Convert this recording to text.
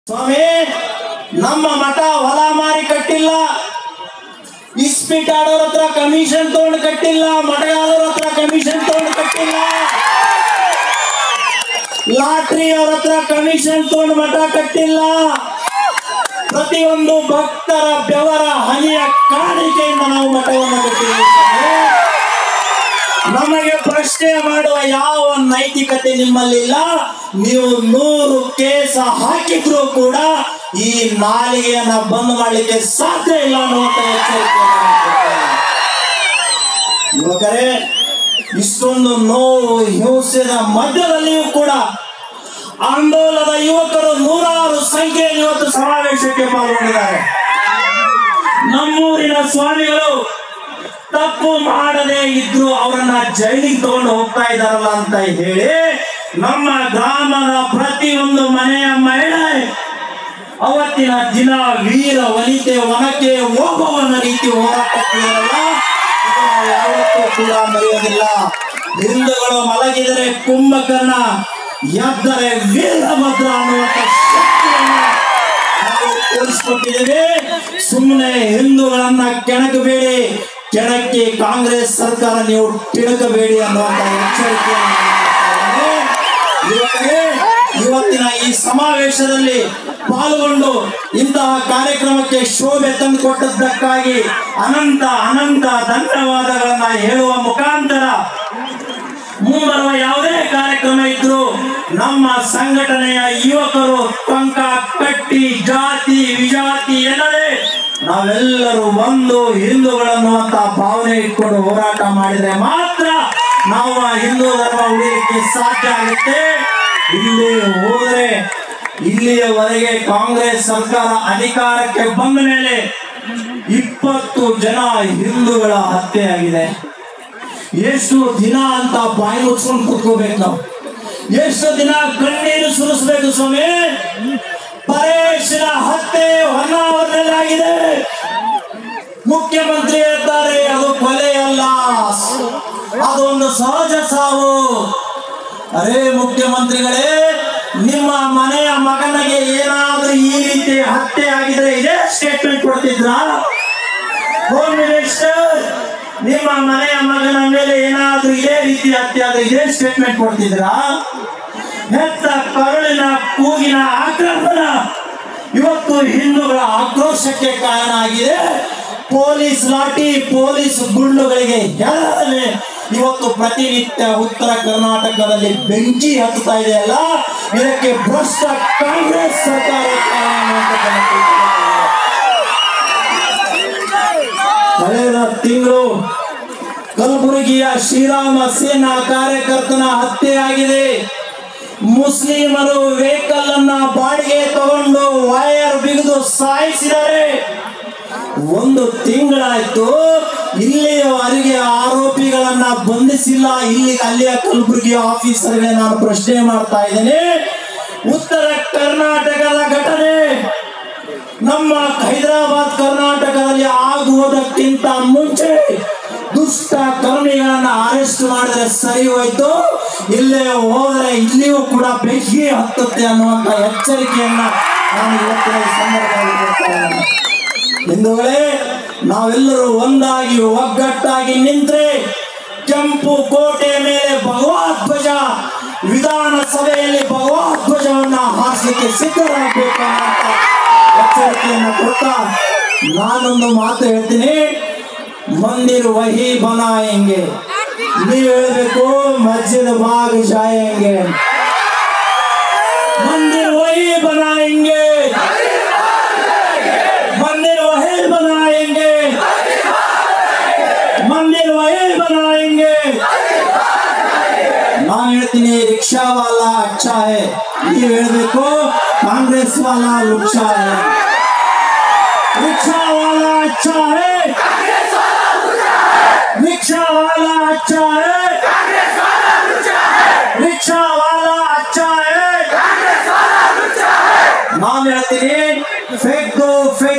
ಸ್ವಾಮಿ ನಮ್ಮ ಮಠ ಹೊಲ ಮಾರಿ ಕಟ್ಟಿಲ್ಲ ಇಸ್ಪಿಟ್ ಆಡೋರ ಹತ್ರ ಕಮಿಷನ್ ತಗೊಂಡು ಕಟ್ಟಿಲ್ಲ ಮಠಗಾಲರ ಹತ್ರ ಕಮಿಷನ್ ತಗೊಂಡು ಕಟ್ಟಿಲ್ಲ ಲಾಟ್ರಿ ಅವ್ರ ಹತ್ರ ಕಮಿಷನ್ ತಗೊಂಡು ಮಠ ಕಟ್ಟಿಲ್ಲ ಪ್ರತಿಯೊಂದು ಭಕ್ತರ ಬೆವರ ಹನಿಯ ಕಾಣಿಕೆಯಿಂದ ನಾವು ಮಠವನ್ನು ಕಟ್ಟಿದ್ದೀವಿ ಸ್ವಾಮಿ. ನಮಗೆ ಪ್ರಶ್ನೆ ಮಾಡುವ ಯಾವ ನೈತಿಕತೆ ನಿಮ್ಮಲ್ಲಿಲ್ಲ ನೀವು ನೂರು ಕೇಸ ಹಾಕಿದ್ರು ಕೂಡ ಈ ನಾಲಿಗೆಯನ್ನ ಬಂದ್ ಮಾಡಲಿಕ್ಕೆ ಸಾಧ್ಯ ಇಲ್ಲ ಅನ್ನುವಂತ ಎಚ್ಚರಿಕೆಯನ್ನು ನಾನು ಕೊಡ್ತೇನೆ. ಯುವಕರೇ ಇಷ್ಟೊಂದು ನೋವು ಹಿಂಸೆದ ಮಧ್ಯದಲ್ಲಿಯೂ ಕೂಡ ಆಂದೋಲನದ ಯುವಕರು ನೂರಾರು ಸಂಖ್ಯೆಯಲ್ಲಿ ಇವತ್ತು ಸಮಾವೇಶಕ್ಕೆ ಪಾಲ್ಗೊಂಡಿದ್ದಾರೆ ನಮ್ಮೂರಿನ ಸ್ವಾಮಿಗಳು ತಪ್ಪು ಮಾಡದೇ ಇದ್ರು ಅವರನ್ನ ಜೈಲಿಗೆ ತಗೊಂಡು ಹೋಗ್ತಾ ಇದಾರಲ್ಲ ಅಂತ ಹೇಳಿ ನಮ್ಮ ಗ್ರಾಮದ ಪ್ರತಿಯೊಂದು ಮನೆಯ ಮಹಿಳೆ ಅವತ್ತಿನ ದಿನ ವೀರ ವನಿತೆ ವನಕ್ಕೆ ಹೋಗುವನ ರೀತಿ ಹೋರಾಟಕ್ಕಿರಲ್ಲ ಇದು ನಾವು ಯಾವತ್ತೂ ಕೂಡ ಮರೆಯೋದಿಲ್ಲ ಹಿಂದೂಗಳು ಮಲಗಿದರೆ ಕುಂಭಕರ್ಣ ಎದ್ದರೆ ವೀರಭದ್ರ ಅನ್ನುವಂಥ ಶಕ್ತಿಯನ್ನ ನಾವು ತೋರಿಸ್ಕೊಟ್ಟಿದ್ದೇವೆ ಸುಮ್ಮನೆ ಹಿಂದೂಗಳನ್ನ ಕೆಣಕಬೇಡಿ ಕೆಣಕಿ ಕಾಂಗ್ರೆಸ್ ಸರ್ಕಾರ ನೀವು ತಿಣಕಬೇಡಿ ಅನ್ನುವಂತ ಎಚ್ಚರಿಕೆಯನ್ನು ನಾನು ಮಾಡ್ತಾ ಇದ್ದೇನೆ. ಯುವಕರೇ, ಇವತ್ತಿನ ಈ ಸಮಾವೇಶದಲ್ಲಿ ಪಾಲ್ಗೊಂಡು ಇಂತಹ ಕಾರ್ಯಕ್ರಮಕ್ಕೆ ಶೋಭೆ ತಂದುಕೊಟ್ಟದ್ದಕ್ಕಾಗಿ ಅನಂತ ಅನಂತ ಧನ್ಯವಾದಗಳನ್ನ ಹೇಳುವ ಮುಖಾಂತರ ಮುಂಬರುವ ಯಾವುದೇ ಕಾರ್ಯಕ್ರಮ ಇದ್ರು ನಮ್ಮ ಸಂಘಟನೆಯ ಯುವಕರು ಟೊಂಕ ಕಟ್ಟಿ ಜಾತಿ ವಿಜಾತಿ ಎನ್ನದೆ ನಾವೆಲ್ಲರೂ ಒಂದು ಹಿಂದೂಗಳನ್ನುವಂತ ಭಾವನೆ ಇಟ್ಕೊಂಡು ಹೋರಾಟ ಮಾಡಿದ್ರೆ ಮಾತ್ರ ನಾವು ಆ ಹಿಂದೂ ಧರ್ಮ ಉಳಿಯಲಿಕ್ಕೆ ಸಾಧ್ಯ ಆಗುತ್ತೆ ಇಲ್ಲಿ ಹೋದರೆ ಇಲ್ಲಿಯವರೆಗೆ ಕಾಂಗ್ರೆಸ್ ಸರ್ಕಾರ ಅಧಿಕಾರಕ್ಕೆ ಬಂದ ಮೇಲೆ ಇಪ್ಪತ್ತು ಜನ ಹಿಂದೂಗಳ ಹತ್ಯೆ ಆಗಿದೆ ಎಷ್ಟು ದಿನ ಅಂತ ಬಾಯಿ ಮುಚ್ಕೊಂಡು ಕೂತ್ಕೋಬೇಕು ನಾವು ಎಷ್ಟು ದಿನ ಕಣ್ಣೀರು ಸುರಿಸ್ಬೇಕು ಸ್ವಾಮಿ ಪರೇಶನ ಹತ್ಯೆ ಹೊನ್ನಾವರದಲ್ಲಾಗಿದೆ ಮುಖ್ಯಮಂತ್ರಿ ಹೇಳ್ತಾರೆ ಅದು ಕೊಲೆ ಅಲ್ಲ ಅದು ಒಂದು ಸಹಜ ಸಾವು ಅರೇ ಮುಖ್ಯಮಂತ್ರಿಗಳೇ ನಿಮ್ಮ ಮನೆಯ ಮಗನಿಗೆ ಏನಾದ್ರೂ ಈ ರೀತಿ ಹತ್ಯೆ ಆಗಿದ್ರೆ ಇದೇ ಸ್ಟೇಟ್ಮೆಂಟ್ ಕೊಡ್ತಿದ್ರಾ ಹೋಮ್ ಮಿನಿಸ್ಟರ್ ನಿಮ್ಮ ಮನೆಯ ಮಗನ ಮೇಲೆ ಏನಾದ್ರೂ ಇದೇ ರೀತಿ ಹತ್ಯೆ ಆದ್ರೆ ಇದೇ ಸ್ಟೇಟ್ಮೆಂಟ್ ಕೊಡ್ತಿದ್ರಾ ಹೆತ್ತ ಕರುಳಿನ ಕೂಗಿನ ಆಕ್ರಮಣ ಇವತ್ತು ಹಿಂದೂಗಳ ಆಕ್ರೋಶಕ್ಕೆ ಕಾರಣ ಆಗಿದೆ ಪೊಲೀಸ್ ಲಾಠಿ ಪೊಲೀಸ್ ಗುಂಡುಗಳಿಗೆ ಹೆದರದೆ ಇವತ್ತು ಪ್ರತಿನಿತ್ಯ ಉತ್ತರ ಕರ್ನಾಟಕದಲ್ಲಿ ಬೆಂಕಿ ಹತ್ತುತ್ತಾ ಇದೆಯಲ್ಲ ಇದಕ್ಕೆ ಭ್ರಷ್ಟ ಕಾಂಗ್ರೆಸ್ ಸರ್ಕಾರ ಕಾರಣ ಅನ್ನುವಂಥದ್ದನ್ನ ತಿಳ್ಕೊಳ್ಬೇಕು. ಕಳೆದ ತಿಂಗಳು ಕಲಬುರಗಿಯ ಶ್ರೀರಾಮ ಸೇನಾ ಕಾರ್ಯಕರ್ತನ ಹತ್ಯೆ ಆಗಿದೆ ಮುಸ್ಲಿಮರು ವೆಹಿಕಲ್ ಅನ್ನ ಬಾಡಿಗೆ ತಗೊಂಡು ವೈರ್ ಬಿಗಿದು ಸಾಯಿಸಿದ್ದಾರೆ ಒಂದು ತಿಂಗಳಾಯ್ತು ಇಲ್ಲಿಯವರೆಗೆ ಆರೋಪಿಗಳನ್ನ ಬಂಧಿಸಿಲ್ಲ ಇಲ್ಲಿ ಅಲ್ಲಿಯ ಕಲಬುರಗಿ ಆಫೀಸರ್ಗೆ ನಾನು ಪ್ರಶ್ನೆ ಮಾಡ್ತಾ ಇದ್ದೇನೆ ಉತ್ತರ ಕರ್ನಾಟಕದ ಘಟನೆ ನಮ್ಮ ಹೈದರಾಬಾದ್ ಕರ್ನಾಟಕದಲ್ಲಿ ಆಗುವುದಕ್ಕಿಂತ ಮುಂಚೆ ದುಷ್ಟ ಕರ್ಮಿಗಳನ್ನ ಅರೆಸ್ಟ್ ಮಾಡಿದ್ರೆ ಸರಿ ಹೋಯ್ತು ಇಲ್ಲೇ ಹೋದ್ರೆ ಇಲ್ಲಿಯೂ ಕೂಡ ಬೆಂಕಿ ಹತ್ತುತ್ತೆ ಅನ್ನುವಂತ ಎಚ್ಚರಿಕೆಯನ್ನ ನಾನು ಇವತ್ತಿನ ಈ ಸಂದರ್ಭದಲ್ಲಿ ಕೊಡ್ತಾ ಇದ್ದೇನೆ. ಹಿಂದೂಗಳೇ ನಾವೆಲ್ಲರೂ ಒಂದಾಗಿ ಒಗ್ಗಟ್ಟಾಗಿ ನಿಂತ್ರೆ ಕೆಂಪು ಕೋಟೆ ಮೇಲೆ ಭಗವಧ್ವಜ ವಿಧಾನಸಭೆಯಲ್ಲಿ ಭಗವಧ್ವಜವನ್ನ ಹಾರಿಸಲಿಕ್ಕೆ ಸಿದ್ಧರಾಗಬೇಕು ಅನ್ನುವಂತ ಎಚ್ಚರಿಕೆಯನ್ನು ಕೊಡ್ತಾ ನಾನೊಂದು ಮಾತು ಹೇಳ್ತೀನಿ ಮಂದಿರ್ ವಹಿ ಬನಾಯಂಗೆ ನೀವು ಹೇಳ್ಬೇಕು ಮಸ್ಜಿದ್ ಬಾಗ್ ಜಾಯಂಗೆ ಮಂದಿರ್ ವಹಿ ಬನಾಯಂಗೆ ಮಂದಿರ್ ವಹಿ ಬನಾಯಂಗೆ ಮಂದಿರ್ ವಹಿ ಬನಾಯಂಗೆ ನಾನು ಹೇಳ್ತೀನಿ ರಿಕ್ಷಾ ವಾಲಾ ಅಚ್ಚಾ ಹೇ ನೀವು ಹೇಳ್ಬೇಕು ಕಾಂಗ್ರೆಸ್ ವಾಲಾ ಲುಚ್ಚಾ ಹೇ रिक्शा वाला अच्छा है रिक्शा वाला अच्छा है रिक्शा वाला अच्छा है ನಾನು ಹೇಳ್ತೀನಿ ಫೇಕ್ ಫೇಕ್